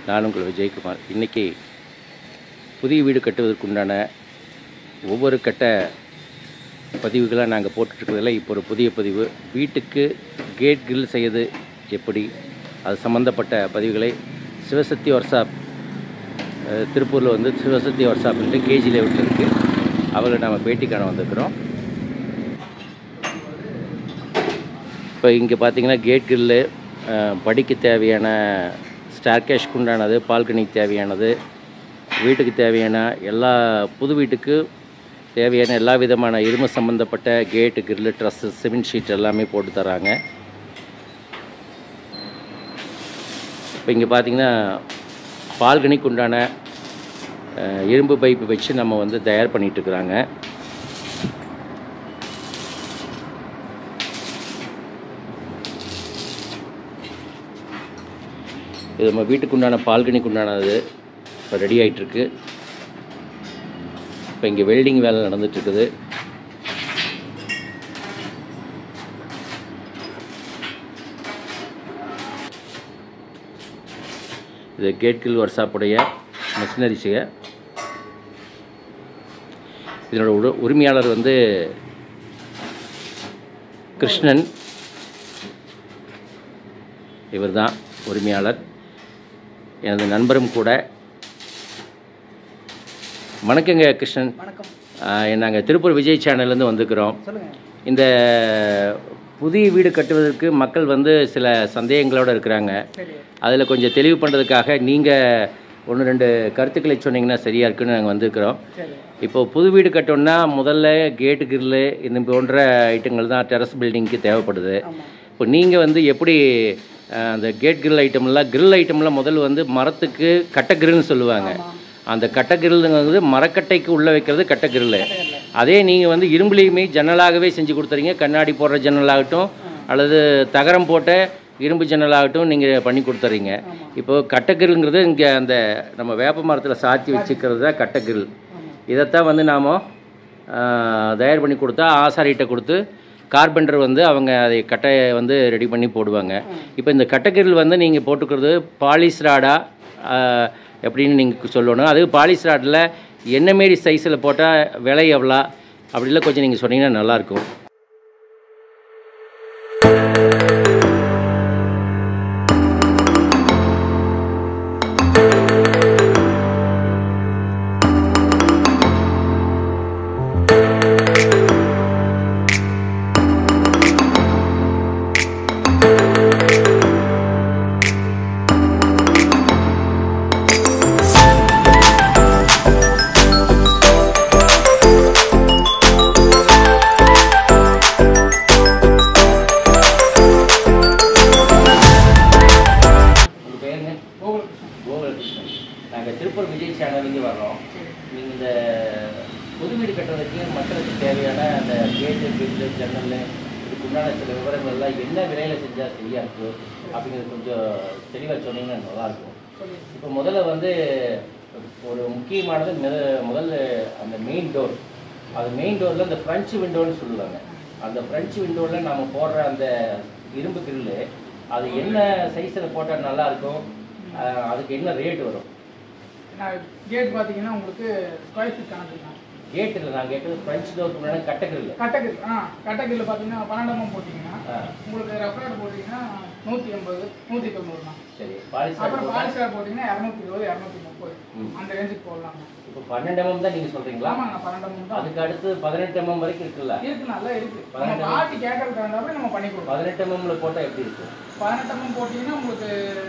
நான் உங்கள் விஜயகுமார் இன்றைக்கி புதிய வீடு கட்டுவதற்குண்டான ஒவ்வொரு கட்ட பதிவுகளாக நாங்கள் போட்டுட்ருக்கிறதுல இப்போ ஒரு புதிய பதிவு வீட்டுக்கு கேட் கிரில் செய்யறது எப்படி அது சம்மந்தப்பட்ட பதிவுகளை சிவசக்தி ஒர்க்ஷாப் அஹ், திருப்பூரில் வந்து சிவசக்தி ஒர்க்ஷாப்ன்ட்டு கேஜி லேவுட்டில் இருக்குது அவங்களை நம்ம பேட்டி காண வந்திருக்கிறோம் இப்போ இங்கே பார்த்தீங்கன்னா கேட் கிரில்லு படிக்கு தேவையான ஸ்டார்கேஷ்க்கு உண்டானது பால்கனிக்கு தேவையானது வீட்டுக்கு தேவையான எல்லா புது வீட்டுக்கு தேவையான எல்லா விதமான இரும்பு சம்மந்தப்பட்ட கேட்டு கிரில்லு ட்ரஸ்ஸு சிமெண்ட் ஷீட் எல்லாமே போட்டு தராங்க இப்போ இங்கே பார்த்தீங்கன்னா பால்கனிக்கு உண்டான அஹ், இரும்பு பைப்பு வச்சு நம்ம வந்து தயார் பண்ணிகிட்ருக்குறாங்க இது நம்ம வீட்டுக்கு உண்டான பால்கனிக்கு உண்டானது இப்போ ரெடி ஆகிட்டுருக்கு இப்போ இங்கே வெல்டிங் வேலை நடந்துட்டுருக்குது இது கேட்கில் ஒர்க்ஷாப்புடைய மிஷினரிஸுக இதனோட உரு உரிமையாளர் வந்து கிருஷ்ணன் இவர்தான் உரிமையாளர் எனது நண்பரும் கூட வணக்கங்க கிருஷ்ணன் வணக்கம் நாங்கள் திருப்பூர் விஜய் சேனல்லேருந்து வந்திருக்கிறோம் சொல்லுங்க இந்த புதிய வீடு கட்டுவதற்கு மக்கள் வந்து சில சந்தேகங்களோடு இருக்கிறாங்க சரி அதில் கொஞ்சம் தெளிவு பண்ணுறதுக்காக நீங்கள் ஒன்று ரெண்டு கருத்துக்களை சொன்னீங்கன்னா சரியாக இருக்குன்னு நாங்கள் வந்திருக்கிறோம் சரி இப்போ புது வீடு கட்டணும்னா முதல்ல கேட்டு கிரில்லு இந்த போன்ற ஐட்டங்கள் தான் டெரஸ் பில்டிங்க்கு தேவைப்படுது ஆமாம் இப்போ நீங்கள் வந்து எப்படி அஹ், அந்த கேட் கிரில் ஐட்டம்லாம் கிரில் ஐட்டம்லாம் முதல்ல வந்து மரத்துக்கு கட்ட கிரில்னு சொல்லுவாங்க அந்த கட்ட கிரில்லுங்கிறது மரக்கட்டைக்கு உள்ளே வைக்கிறது கட்ட கிரில்லு அதே நீங்கள் வந்து இரும்புலேயுமே ஜன்னலாகவே செஞ்சு கொடுத்துறீங்க கண்ணாடி போடுற ஜன்னலாகட்டும் அல்லது தகரம் போட்ட இரும்பு ஜன்னலாகட்டும் நீங்கள் பண்ணி கொடுத்துறீங்க இப்போ கட்டக்கிரில்ங்கிறது இங்கே அந்த நம்ம வேப்ப மரத்தில் சாத்தி வச்சுக்கிறது தான் கட்டக்கிரில் இதைத்தான் வந்து நாம் தயார் பண்ணி கொடுத்தா ஆசாரிகிட்ட கொடுத்து கார்பெண்டர் வந்து அவங்க அதை கட்டையை வந்து ரெடி பண்ணி போடுவாங்க இப்போ இந்த கட்டக்கிரில் வந்து நீங்கள் போட்டுக்கிறது பாலிஸ் ராடா ஆஹ், எப்படின்னு நீங்கள் சொல்லணும் அது பாலிஸ் ராடில் என்ன மாரி சைஸில் போட்டால் விலை எவ்வளோ அப்படிலாம் கொஞ்சம் நீங்கள் சொன்னீங்கன்னா நல்லாயிருக்கும் உங்கள் பேருங்க கோகுலகிருஷ்ணன் கோகுலகிருஷ்ணன் நாங்கள் திருப்பூர் விஜய் சேனல்லேருந்து வர்றோம் நீங்கள் இந்த புது வீடு கட்டுறதுக்கு மக்களுக்கு தேவையான அந்த கேட்டு பில்லு ஜன்னல் இதுக்கு உண்டான சில விவரங்கள்லாம் என்ன விலையில் செஞ்சால் சரியாக இருக்கும் அப்படிங்கிறது கொஞ்சம் தெளிவாக சொன்னீங்கன்னா நல்லாயிருக்கும் சொல்லி இப்போ முதல்ல வந்து ஒரு முக்கியமானது மித- முதல்ல அந்த மெயின் டோர் அது மெயின் டோரில் அந்த ஃப்ரெஞ்சு விண்டோன்னு சொல்லுவாங்க அந்த ஃப்ரெஞ்சு விண்டோவில் நம்ம போடுற அந்த இரும்பு கிரில்லு அது என்ன சைஸில் போட்டால் நல்லா இருக்கும் அஹ் அதுக்கு என்ன ரேட் வரும் நான் கேட் பார்த்தீங்கன்னா உங்களுக்கு ஸ்கொயர் ஃபீட் கணக்கு தான் கேட்டில் நான் கேட்டது ஃப்ரெஞ்சு டோருக்கு முன்னாடி கட்ட கிரில் கட்டகில் ஆ கட்டகில் பார்த்தீங்கன்னா பன்னெண்டாம் போட்டிங்கன்னா ஆ உங்களுக்கு ரெஃப்ராய்டு போட்டிங்கன்னா நூற்றி எண்பது நூற்றி தொண்ணூறுண்ணா சரி பாலிஸ்டர் அப்புறம் பாலிஸ்டார் போட்டிங்கன்னா இரநூத்தி இருபது இரநூத்தி முப்பது ம். அந்த ரேஞ்சுக்கு போடலாங்க இப்போ பன்னெண்டு எம்எம் தான் நீங்கள் சொல்கிறீங்களா ஆமாங்க பன்னெண்டாம் தான் அதுக்கு அடுத்து பதினெட்டு எம்எம் வரைக்கும் இருக்குல்ல இருக்கு நல்லா இருக்கு நம்ம பதினெட்டு. பாட்டி கேட்கறது தகுந்தாப்படி நம்ம பண்ணி கொடுப்போம் பதினெட்டு எம்எம்ல போட்டால் எப்படி இருக்கும் பதினெட்டாம் போட்டிங்கன்னா உங்களுக்கு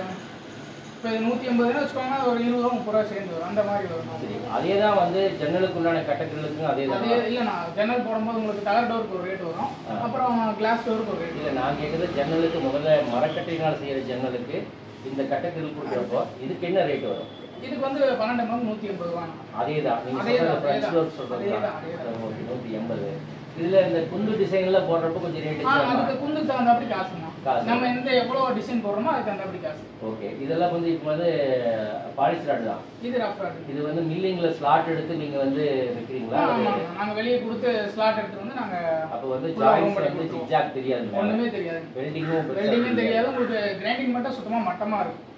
இப்போ நூற்றி எண்பதுன்னு வச்சுக்கோங்க அது ஒரு இருபது ரூபா முப்பது ரூபா சேர்ந்து வரும் அந்த மாதிரி வரும் சரி அதே தான் வந்து ஜன்னலுக்கு உண்டான கட்டக்கிரலுக்கும் அதே தான் அதே இல்லைண்ணா ஜன்னல் போடும்போது உங்களுக்கு கலர் டோருக்கு ஒரு ரேட் வரும் ஆ. அப்புறம் கிளாஸ் டோருக்கு ஒரு ரேட் இல்லை நான் கேட்குறது ஜன்னலுக்கு முதல்ல மரக்கட்டையினால் செய்கிற ஜன்னலுக்கு இந்த கட்டக்கிரல் கொடுக்குறப்போ இதுக்கு என்ன ரேட் வரும் இதுக்கு வந்து பன்னெண்டு எம்எம் நூற்றி எண்பது ரூபா அதே தான் நீங்கள் அதே சொல்கிற தான், ஃப்ரெண்ட்ஸ் அதே டோர் தான். சொல்கிறது அதே தான் தான், அதே தான். ஓகே நூற்றி எண்பது இதில் இந்த குண்டு டிசைன்லாம் போடுறப்போ கொஞ்சம் ஆ ரேட்டு அதுக்கு குந்துக்கு தகுந்தாப்படி காசுண்ணா காசு. நம்ம எந்த எவ்வளோ டிசைன் போடுறோமோ அதுக்கு தகுந்தாப்படி காசு ஓகே இதெல்லாம் வந்து இப்போ வந்து பாலிஸ் ராடு தான் இது ரஃப் ராடு இது வந்து மில்லிங்கில் ஸ்லாட் எடுத்து நீங்கள் வந்து வைக்கிறீங்களா ஆமாம் நாங்கள் வெளியே கொடுத்து ஸ்லாட் எடுத்து வந்து நாங்கள் அப்போ வந்து உள்ள ஜாயின்ஸ் room பண்ணி வந்து கொடுத்துருவோம். ஜிக்ஜாக் தெரியாது ஒன்றுமே தெரியாது வெல்டிங்கும் வெல்டிங்கும் தெரியாது உங்களுக்கு கிரைண்டிங் மட்டும் சுத்தமாக மட்டமாக இருக்கும்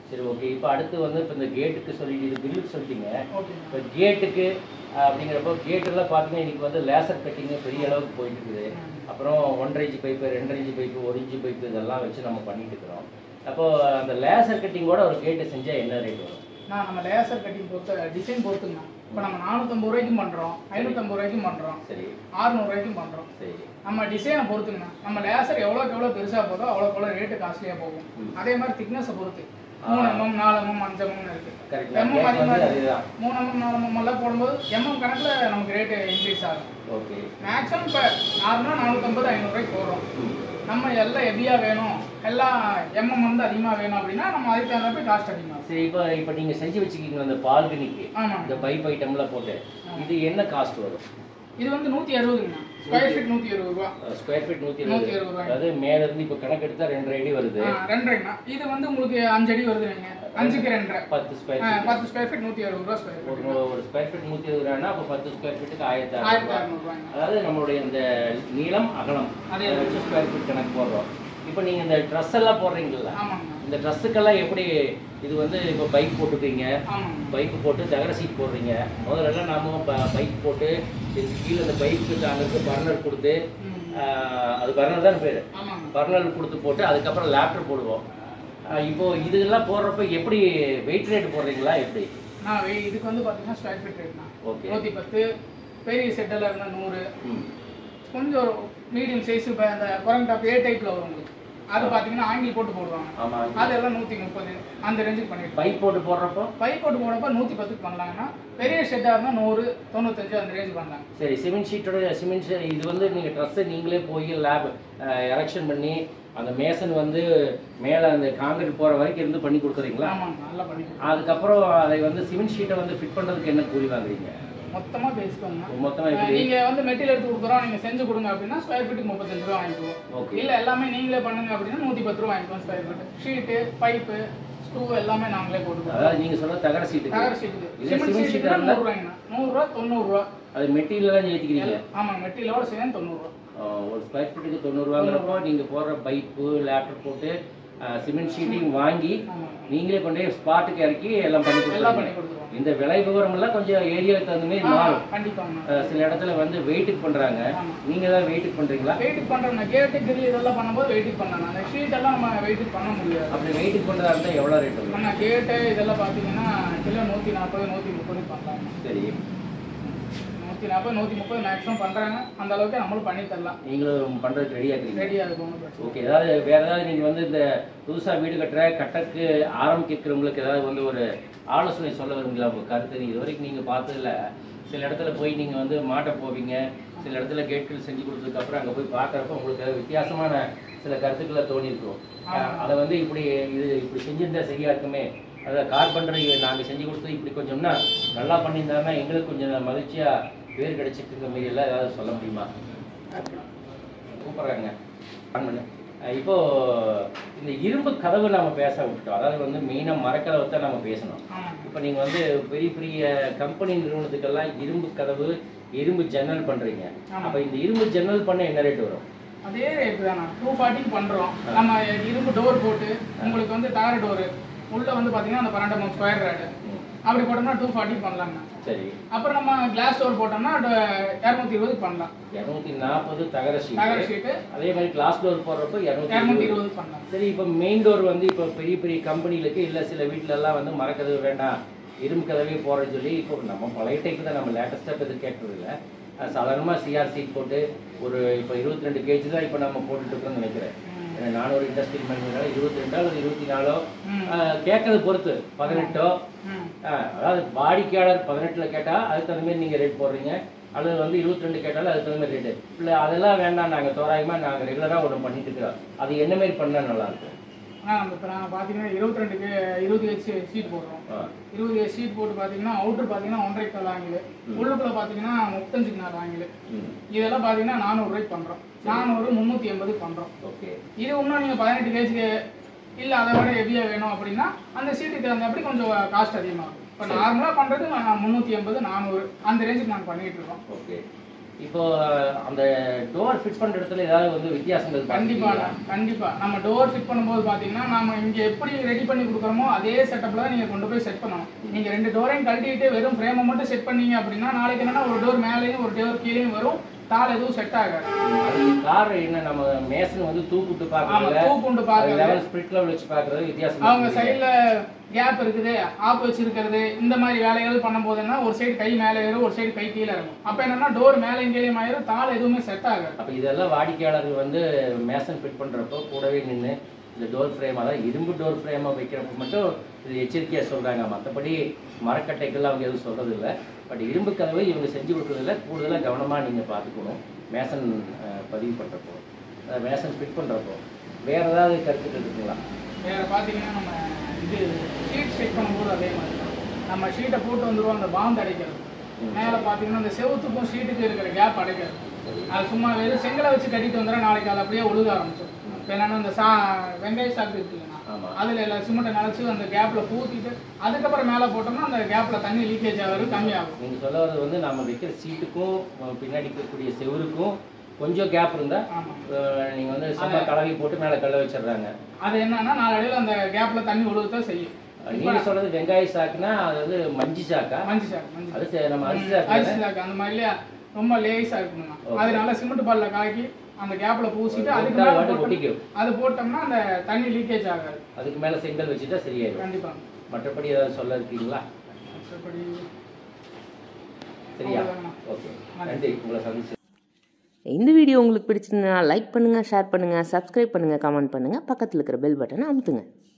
சரி ஓகே இப்போ அடுத்து வந்து இப்போ இந்த கேட்டுக்கு சொல்லிட்டு இது பில்லுக்கு சொல்லிட்டீங்க ஓகேண்ணா இப்போ கேட்டுக்கு அப்படிங்கிறப்போ கேட்டெல்லாம் பார்த்தீங்கன்னா இன்னைக்கு வந்து லேசர் கட்டிங்கு பெரிய அளவுக்கு போயிட்டு இருக்குது அப்புறம் ஒன்றரை இன்ச்சு பைப்பு ரெண்டரை இன்ச்சு பைப்பு ஒரு இன்ச்சு பைப்பு இதெல்லாம் வச்சு நம்ம பண்ணிட்டு இருக்கிறோம் அப்போ அந்த லேசர் கட்டிங்கோட ஒரு கேட்டு செஞ்சால் என்ன ரேட் வரும் நான் நம்ம லேசர் கட்டிங் பொறுத்த டிசைன் பொறுத்துங்கண்ணா இப்போ நம்ம நானூற்றம்பது ரூபாய்க்கும் பண்ணுறோம் ஐநூற்றம்பது ரூபாய்க்கும் பண்ணுறோம் சரி ஆறுநூறுவாய்க்கும் பண்ணுறோம் சரி நம்ம டிசைனை பொறுத்துங்கண்ணா நம்ம லேசர் எவ்வளோக்கு எவ்வளோ பெருசாக போதோ அவ்வளோக்கு எவ்வளோ ரேட்டு காஸ்ட்லியாக போகும் ம். அதே மாதிரி திக்னஸை பொறுத்து மூணு எம்எம் நாலு எம்எம் அஞ்சு எம்எம் இருக்கு கரெக்ட் எம்எம் கேட் வந்து அதிகமாக அதுதான் மூணு எம்எம் நாலு எம்எம் எல்லாம் போடும்போது எம்எம் கணக்கில் நமக்கு ரேட்டு இன்க்ரீஸ் ஆகும் ஓகே மேக்ஸிமம் இப்போ நார்மலாக நானூற்றம்பது ஐநூறுரூவாய்க்கு போடுறோம் நம்ம எல்லாம் ஹெவியாக வேணும் எல்லாம் எம்எம் வந்து அதிகமாக வேணும் அப்படின்னா நம்ம அதுக்கு தகுந்த போய் காஸ்ட் அதிகமாகும் சரி இப்போ இப்போ நீங்கள் செஞ்சு வச்சுக்கிங்க அந்த பால்கனிக்கு ஆமாம் இந்த பைப் ஐட்டம்லாம் போட்டு இது என்ன காஸ்ட் வரும் இது வந்து நூற்றி அறுபதுங்கண்ணா ஸ்கொயர் ஃபீட் நூற்றி அறுபது ரூபா ஸ்கொயர் ஃபீட் நூற்றி நூற்றி இருபது அறுபது ரூபாய் அதாவது மேல இருந்து இப்போ கணக்கு எடுத்தா ரெண்டரை அடி வருது ஆ, ரெண்டரைங்கண்ணா இது வந்து உங்களுக்கு அஞ்சு அடி வருது நீங்க அஞ்சுக்கு ரெண்டரை பத்து ஸ்கொயர் ஆ, ஃபீட் பத்து ஸ்கொயர் ஃபீட் நூற்றி அறுபது ரூபா ஸ்கொயர் ஒரு ஃபீட் ஒரு ஸ்கொயர் ஃபீட் நூற்றி இருபது ரூபாய்னா அப்போ பத்து ஸ்கொயர் ஃபீட்டுக்கு ஆயிரத்தி ஆயிரத்தி அறுநூறு அறநூறுவாங்க அதாவது நம்மளுடைய இந்த நீளம் அகலம் அதே அதை வச்சு ஸ்கொயர் ஃபீட் கணக்கு போடுறோம் இப்போ நீங்கள் இந்த ட்ரெஸ் எல்லாம் போடுறீங்கல்ல ஆமாங்கண்ணா இந்த ட்ரெஸ்ஸுக்கெல்லாம் எப்படி இது வந்து இப்போ பைக் போட்டுக்கிறீங்க ஆமாங்க பைக் போட்டு தகர சீட் போடுறீங்க முதல்ல நாம பைக் போட்டு இதுக்கு கீழே அந்த பைக்கு அங்கே இருக்க பர்னர் கொடுத்து ம். ஆஹ், அது பர்னர் தான் பேர் ஆமாங்க பர்னர் கொடுத்து போட்டு அதுக்கப்புறம் லேப்டர் போடுவோம் ஆஹ், இப்போ இதெல்லாம் போடுறப்ப எப்படி வெயிட் ரேட் போடுறீங்களா எப்படி நான் வெய்- இதுக்கு வந்து பார்த்தீங்கன்னா ஸ்கொயர் ஃபீட் ரேட்ண்ணா ஓகே நூற்றி பத்து பெரிய செட்டெல்லாம் இருந்தால் நூறு ம் கொஞ்சம் மீடியம் சைஸ் இப்போ அந்த குரங்கு டாப் ஏ டைப்பில் வரும் உங்களுக்கு அது பார்த்தீங்கன்னா ஆங்கிள் போட்டு போடுவாங்க ஆமாம் அதெல்லாம் நூற்றி முப்பது அந்த ரேஞ்சுக்கு பண்ணிட்டு பைக் போட்டு போடுறப்போ பைப் போட்டு போடுறப்ப நூற்றி பத்துக்கு பண்ணலாங்கன்னா பெரிய ஷெட்டாக இருந்தால் நூறு தொண்ணூத்தஞ்சு அந்த ரேஞ்ச் பண்ணலாங்க சரி சிமெண்ட் ஷீட்டோட சிமெண்ட் ஷீட் இது வந்து நீங்கள் ட்ரெஸ்ஸை நீங்களே போய் லேப் எரெக்ஷன் பண்ணி அந்த மேசன் வந்து மேலே அந்த காங்கிரீட் போகிற வரைக்கும் இருந்து பண்ணி கொடுக்குறீங்களா ஆமாங்க நல்லா பண்ணி அதுக்கப்புறம் அதை வந்து சிமெண்ட் ஷீட்டை வந்து ஃபிட் பண்ணுறதுக்கு என்ன கூலி வாங்குறீங்க மொத்தமாக பேசிக்கோங்க மொத்தமாக எப்படி நீங்க வந்து மெட்டீரியல் எடுத்து கொடுக்குறோம் நீங்க செஞ்சு கொடுங்க அப்படின்னா ஸ்கொயர் ஃபீட்டுக்கு முப்பத்தஞ்சு ரூபா வாங்கிக்குவோம் ஓகே இல்ல எல்லாமே நீங்களே பண்ணுங்க அப்படின்னா நூத்தி பத்து ரூபா வாங்கிக்குவோம் square feet sheet pipe screw எல்லாமே நாங்களே போட்டுக்குவோம் அதாவது நீங்கள் சொல்ற தகர சீட்டுக்கு தகர ஷீட்டுக்கு இதே சிமெண்ட் சிமெண்ட் ஷீட்டுக்கு ஷீட்டாக இருந்தால் நூறுரூவாங்கண்ணா நூறுரூவா தொண்ணூறுரூவா அது மெட்டீரியல் தான் ஏற்றிக்கிறீங்க ஆமாங்க மெட்டீரியலோட சேர்ந்து தொண்ணூறுரூவா ஒரு ஸ்கொயர் ஃபீட்டுக்கு தொண்ணூறுவாங்கிறப்போ நீங்கள் போடுற பைப்பு லேப்டாப் போட்டு சிமெண்ட் ஷீட்டையும் வாங்கி ஆமாங்க நீங்களே கொண்டு போய் ஸ்பாட்டுக்கு இறக்கி எல்லாம் பண்ணி எல்லாம் கொடுத்துருங்க பண்ணி கொடுத்துருவோம் இந்த விலை விவரம் எல்லாம் கொஞ்சம் ஏரியாவுக்கு தகுந்த மாதிரி மாறும் கண்டிப்பாங்கண்ணா அஹ் சில இடத்துல வந்து வெயிட்டுக்கு பண்றாங்க ஆமா. நீங்க தான் வெயிட்டுக்கு பண்றீங்களா வெயிட்டுக்கு பண்றோம்னா கேட்டு கிரில் இதெல்லாம் பண்ணும்போது வெயிட்டுக்கு பண்ணலாம் அந்த ஷீட் எல்லாம் நம்ம வெயிட்டுக்கு பண்ண முடியாது அப்படி வெயிட்டுக்கு பண்றதா இருந்தா எவ்வளவு ரேட் வரும் ஆனால் கேட்டு இதெல்லாம் பார்த்தீங்கன்னா கிலோ நூற்றி நாற்பது நூற்றி முப்பது பண்ணலாம் சரி நூற்றி நாற்பது நூற்றி முப்பது மேக்ஸிமம் பண்ணுறாங்க அந்த அளவுக்கு நம்மளும் பண்ணி தரலாம் நீங்களும் பண்றதுக்கு ரெடியா இருக்கீங்க ரெடியாக இருக்கும் ஒண்ணும் பிரச்சனை ஓகே ஏதாவது வேற ஏதாவது நீங்க வந்து இந்த புதுசா வீடு கட்டுற கட்டக்கு ஆரம்பிக்கிறவங்களுக்கு ஏதாவது வந்து ஒரு ஆலோசனை சொல்ல விரும்புங்களா உங்க கருத்து இது வரைக்கும் நீங்க பார்த்ததுல சில இடத்துல போய் நீங்க வந்து மாட்ட போவீங்க சில இடத்துல கேட்கள் செஞ்சு கொடுத்ததுக்கு அப்புறம் அங்க போய் பார்க்கறப்ப உங்களுக்கு ஏதாவது வித்தியாசமான சில கருத்துக்களை தோணியிருக்கும் அஹ் அதை வந்து இப்படி இது இப்படி செஞ்சிருந்தா சரியா இருக்குமே அதாவது கார்பெண்டர் நாங்க செஞ்சு கொடுத்தது இப்படி கொஞ்சம்னா நல்லா பண்ணியிருந்தாங்கன்னா எங்களுக்கு கொஞ்சம் மகிழ்ச்சியா பேர் கிடைச்சிட்டு மாரி எல்லாம் ஏதாவது சொல்ல முடியுமா கூப்பிட்றாங்க ஆன் பண்ணு அஹ் இப்போ இந்த இரும்பு கதவு நாம பேச விட்டுட்டோம் அதாவது வந்து மெயினாக மரக்கதவை தான் நம்ம பேசணும் ஆமாம் இப்போ நீங்க வந்து பெரிய பெரிய கம்பெனி நிறுவனத்துக்கெல்லாம் இரும்பு கதவு இரும்பு ஜன்னல் பண்றீங்க ஆமா. அப்ப இந்த இரும்பு ஜன்னல் பண்ண என்ன ரேட் வரும் அதே ரேட் தானே டூ ஃபார்ட்டிக்கு பண்ணுறோம் நம்ம இரும்பு டோர் போட்டு உங்களுக்கு வந்து தகர டோரு உள்ளே வந்து பார்த்தீங்கன்னா அந்த பன்னெண்டு மூணு ஸ்கொயர் ரேடு அப்படி போட்டோம்னா டூ ஃபார்ட்டி பண்ணலாங்க சரி அப்புறம் நம்ம கிளாஸ் டோர் போட்டோம்னா இரநூத்தி இருபதுக்கு பண்ணலாம் இரநூத்தி நாற்பது தகர தகர ஷீட் ஷீட்டு அதே மாதிரி கிளாஸ் டோர் போடுறப்போ இரநூத்தி இரநூத்தி இருபது பண்ணலாம் சரி இப்போ மெயின் டோர் வந்து இப்போ பெரிய பெரிய கம்பெனிகளுக்கு இல்லை சில வீட்ல எல்லாம் வந்து மரக்கதவு வேண்டாம் இரும்பு கதவே போடுறேன்னு சொல்லி இப்போ நம்ம பழைய டைப் தான் நம்ம லேட்டஸ்ட்டாக இப்போ இது கேட்கறது இல்லை சாதாரணமாக சிஆர் சீட் போட்டு ஒரு இப்போ இருபத்தி ரெண்டு கேஜி தான் இப்போ நம்ம போட்டுட்டு இருக்கோம்னு நினைக்கிறேன் ஏன்னா நானூறு இண்டஸ்ட்ரியல் மேனுவல் இருபத்தி ரெண்டோ அல்லது இருபத்தி நாலோ ம். கேட்கறது பொறுத்து பதினெட்டோ ம் ஆஹ் அதாவது வாடிக்கையாளர் பதினெட்டில் கேட்டால் அதுக்கு தகுந்த மாதிரி நீங்கள் ரேட் போடுறீங்க அல்லது வந்து இருபத்தி ரெண்டு கேட்டாலும் அதுக்கு தகுந்த மாதிரி ரேட்டு இல்லை அதெல்லாம் வேண்டாம் நாங்கள் தோராயமாக நாங்கள் ரெகுலராக ஒன்று பண்ணிட்டு இருக்கிறோம் அது என்ன மாதிரி பண்ணால் நல்லா இருக்கும் ஆனால் நம்ம இப்போ நாங்கள் பார்த்தீங்கன்னா இருபத்தி ரெண்டுக்கு இருபது ஹெச் ஷீட் போடுறோம் ஆ இருபது ஹெச் ஷீட் போட்டு பார்த்தீங்கன்னா அவுட்ரு பார்த்தீங்கன்னா ஒன்றரை கால் வாங்கிலு உள்ளுக்குள்ள பார்த்தீங்கன்னா முப்பத்தஞ்சுக்கு நாலு வாங்கிலு ம் இதெல்லாம் பார்த்தீங்கன்னா நானூறுரூவாய்க்கு பண்ணுறோம் நானூறு முந்நூற்றி எண்பதுக்கு பண்ணுறோம் ஓகே இது இன்னும் நீங்கள் பதினெட்டு கேஜிக்கு இல்லை அதை விட ஹெவியாக வேணும் அப்படின்னா அந்த சீட்டுக்கு தகுந்தபடி கொஞ்சம் காஸ்ட் அதிகமாகும் இப்போ நார்மலாக பண்ணுறது முந்நூற்றி எண்பது நானூறு அந்த ரேஞ்சுக்கு நாங்கள் பண்ணிகிட்டு இருக்கோம் ஓகே இப்போ அந்த டோர் ஃபிட் பண்ற இடத்துல ஏதாவது வந்து வித்தியாசங்கள் கண்டிப்பா பார்த்திருக்கீங்களா? கண்டிப்பா நம்ம டோர் ஃபிட் பண்ணும்போது பாத்தீங்கன்னா நம்ம இங்க எப்படி ரெடி பண்ணி கொடுக்குறோமோ அதே செட்டப்ல தான் நீங்க கொண்டு போய் செட் பண்ணணும் நீங்க ரெண்டு டோரையும் கழட்டிட்டு வெறும் ஃப்ரேமை மட்டும் செட் பண்ணீங்க அப்படின்னா நாளைக்கு என்னன்னா ஒரு டோர் மேலேயும் ஒரு டோர் கீழேயும் வரும் தாள் எதுவும் செட் ஆகாது அதுக்கு காரணம் என்ன நம்ம மேசன் வந்து தூக்குட்டு ஆமா பார்க்கறதுல தூக்குண்டு பாக்குறது லெவல் ஸ்பிரிட் லெவல் வச்சு பார்க்கறது வித்தியாசம் அவங்க இருக்குது. சைடுல கேப் இருக்குது ஆப் வச்சிருக்கிறது இந்த மாதிரி வேலைகள் பண்ணும்போதுன்னா ஒரு சைடு கை மேலே ஏறும் ஒரு சைடு கை கீழே இருக்கும் அப்ப என்னன்னா டோர் மேலே கீழே ஆயிரும் தாள் எதுவுமே செட் ஆகாது அப்ப இதெல்லாம் வாடிக்கையாளர்கள் வந்து மேசன் ஃபிட் பண்றப்போ கூடவே நின்று இந்த டோர் ஃப்ரேம் அதாவது இரும்பு டோர் ஃப்ரேமை வைக்கிறப்ப மட்டும் இது எச்சரிக்கையாக சொல்றாங்க மற்றபடி மரக்கட்டைகள் அவங்க எதுவும் சொல்றது இல்ல பட் இரும்பு கதவை இவங்க செஞ்சு கொடுக்கறதுல கூடுதலாக கவனமா நீங்க பார்த்துக்கணும் மேசன் அஹ், பதிவு பண்றப்போ அஹ், மேசன் ஃபிட் பண்றப்போ வேற ஏதாவது கருத்துக்கள் இருக்குங்களா வேற பாத்தீங்கன்னா நம்ம இது ஷீட் செக் பண்ணும்போது அதே மாதிரி தான் நம்ம ஷீட்டை போட்டு வந்துருவோம் அந்த பாந்து அடைக்கிறது மேலே பார்த்தீங்கன்னா அந்த செவுத்துக்கும் ஷீட்டுக்கு இருக்கிற கேப் அடைக்கிறது அது சும்மா வெறும் செங்கலை வச்சு கட்டிட்டு வந்துடும் நாளைக்கு அது அப்படியே ஒழுக ஆரம்பிச்சிடும் இப்போ என்னன்னா இந்த சா வெங்காய சாக்கு இருக்குல்லண்ணா ஆமா அதில் எல்லாம் சிமெண்ட்டை நினச்சி அந்த கேப்பில் பூத்திட்டு அதுக்கப்புறம் மேலே போட்டோம்னா அந்த கேப்பில் தண்ணி லீக்கேஜ் ஆகிறது கம்மியாகும் நீங்க சொல்ல வர்றது வந்து நம்ம வைக்கிற சீட்டுக்கும் அஹ், பின்னாடி இருக்கக்கூடிய செவுருக்கும் கொஞ்சம் கேப் இருந்தா ஆமாம் அஹ், நீங்க வந்து சும்மா கலவி போட்டு மேல கல்ல வச்சிடுறாங்க அது என்னன்னா நாளடைவில் அந்த கேப்பில் தண்ணி ஒழுகத்தான் செய்யும் நீங்க சொல்றது வெங்காய சாக்குனா அது வந்து மஞ்சி சாக்கா மஞ்சள் சாக்கு மஞ்சள் அது சரி, நம்ம அரிசி சாக்கு அரிசி சாக்கு அந்த மாதிரில ரொம்ப லேஸா இருக்கணுங்க அதனால சிமெண்ட் பால்ல கலக்கி அந்த கேப்ல பூசிட்டு அதுக்கு மேல வாட்டு போட்டோம்- ஒட்டிக்கும் அது போட்டோம்னா அந்த தண்ணி லீக்கேஜ் ஆகாது அதுக்கு மேல செங்கல் வச்சுட்டா சரியாயிடும் கண்டிப்பா மற்றபடி ஏதாவது சொல்ல இருக்கீங்களா மற்றபடி சரியா அவ்வளவுதாண்ணா. ஓகே நன்றி உங்களை சந்திச்சு இந்த வீடியோ உங்களுக்கு பிடிச்சிருந்தா லைக் பண்ணுங்கள் ஷேர் பண்ணுங்கள் சப்ஸ்கிரைப் பண்ணுங்கள் கமெண்ட் பண்ணுங்கள் பக்கத்தில் இருக்கிற பெல் பட்டனை அமுத்துங்க